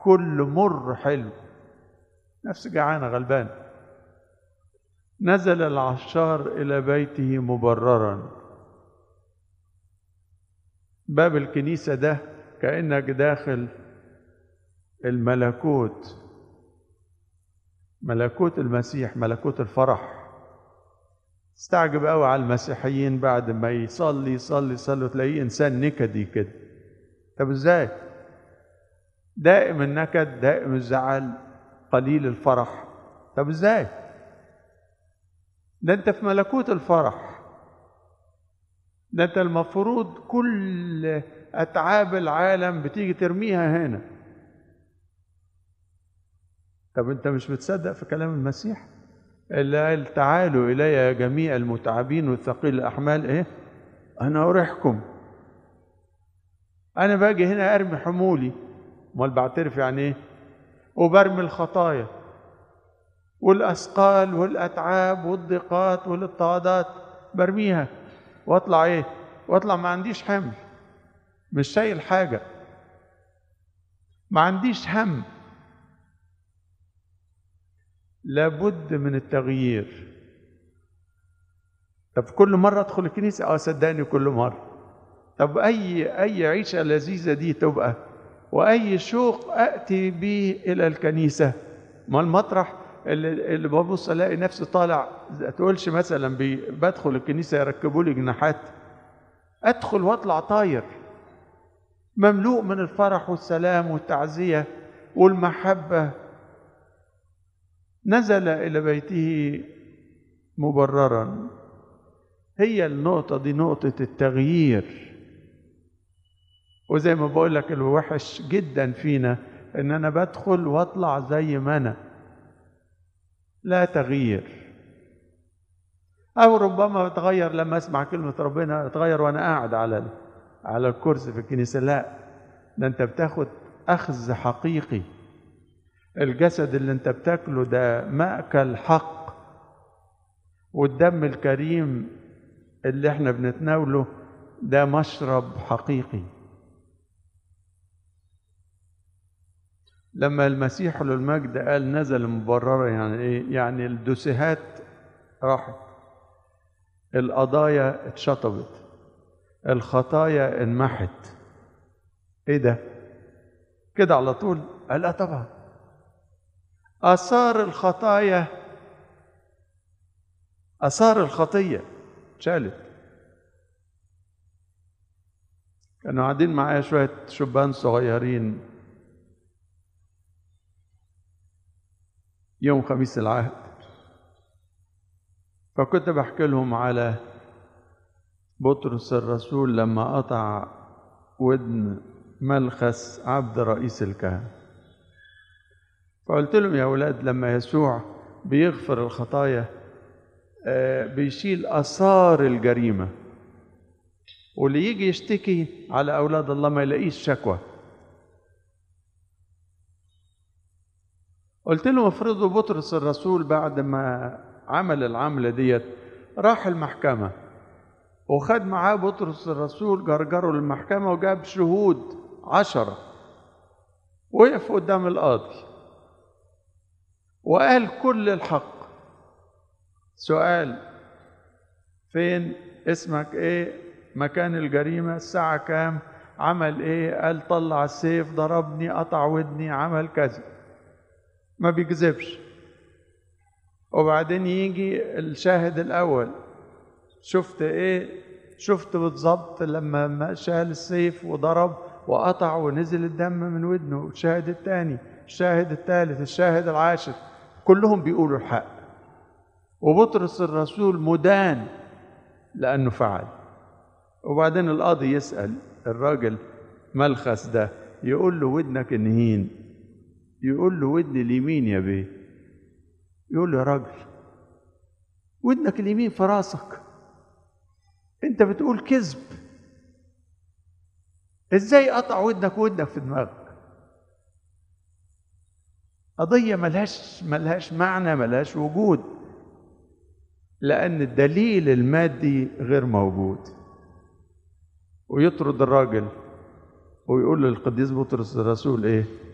كل مر حلو نفس جعانة غلبان نزل العشار إلى بيته مبررا باب الكنيسة ده كأنك داخل الملكوت ملكوت المسيح ملكوت الفرح استعجب قوي على المسيحيين بعد ما يصلي يصلي يصلي تلاقيه انسان نكدي كده طب ازاي دائم النكد دائم الزعل قليل الفرح طب ازاي ده انت في ملكوت الفرح ده انت المفروض كل اتعاب العالم بتيجي ترميها هنا طب انت مش بتصدق في كلام المسيح اللي قال تعالوا الي يا جميع المتعبين والثقيل الاحمال ايه انا اريحكم انا باجي هنا ارمي حمولي امال بعترف يعني ايه وبرمي الخطايا والاثقال والاتعاب والضيقات والاضطهادات برميها واطلع ايه واطلع ما عنديش حمل مش شايل حاجه ما عنديش هم لابد من التغيير طب كل مرة أدخل الكنيسة أه صدقني كل مرة طب أي أي عيشة لذيذة دي تبقى وأي شوق أتي به إلى الكنيسة ما المطرح اللي, اللي ببص ألاقي نفسي طالع تقولش مثلا بي بدخل الكنيسة يركبوا لي جناحات أدخل وأطلع طاير مملوء من الفرح والسلام والتعزية والمحبة نزل إلى بيته مبررا هي النقطة دي نقطة التغيير وزي ما بقول لك الوحش جدا فينا ان انا بدخل واطلع زي ما انا لا تغيير او ربما بتغير لما اسمع كلمة ربنا اتغير وانا قاعد على على الكرسي في الكنيسة لا ده انت بتاخد اخذ حقيقي الجسد اللي انت بتاكله ده مأكل حق والدم الكريم اللي احنا بنتناوله ده مشرب حقيقي لما المسيح له المجد قال نزل مبررا يعني ايه يعني الدسهات راحت القضايا اتشطبت الخطايا انمحت ايه ده كده على طول قال لا طبعا اثار الخطايا اثار الخطيه اتشالت كانوا قاعدين معايا شويه شبان صغيرين يوم خميس العهد فكنت بحكي لهم على بطرس الرسول لما قطع ودن ملخس عبد رئيس الكهنة فقلت لهم يا أولاد لما يسوع بيغفر الخطايا بيشيل آثار الجريمة واللي يجي يشتكي على أولاد الله ما يلاقيش شكوى قلت لهم افرضوا بطرس الرسول بعد ما عمل العملة ديت راح المحكمة وخد معاه بطرس الرسول جرجره للمحكمة وجاب شهود عشرة وقف قدام القاضي وقال كل الحق سؤال فين اسمك ايه مكان الجريمة الساعة كام عمل ايه قال طلع السيف ضربني قطع ودني عمل كذا ما بيكذبش وبعدين يجي الشاهد الأول شفت إيه شفت بالظبط لما شال السيف وضرب وقطع ونزل الدم من ودنه الشاهد الثاني الشاهد الثالث الشاهد العاشر كلهم بيقولوا الحق وبطرس الرسول مدان لأنه فعل وبعدين القاضي يسأل الراجل ملخس ده يقول له ودنك النهين يقول له ودن اليمين يا بيه يقول له يا راجل ودنك اليمين في راسك انت بتقول كذب ازاي قطع ودنك ودنك في دماغك قضية ملهاش ملهاش معنى ملهاش وجود لأن الدليل المادي غير موجود ويطرد الراجل ويقول للقديس بطرس الرسول ايه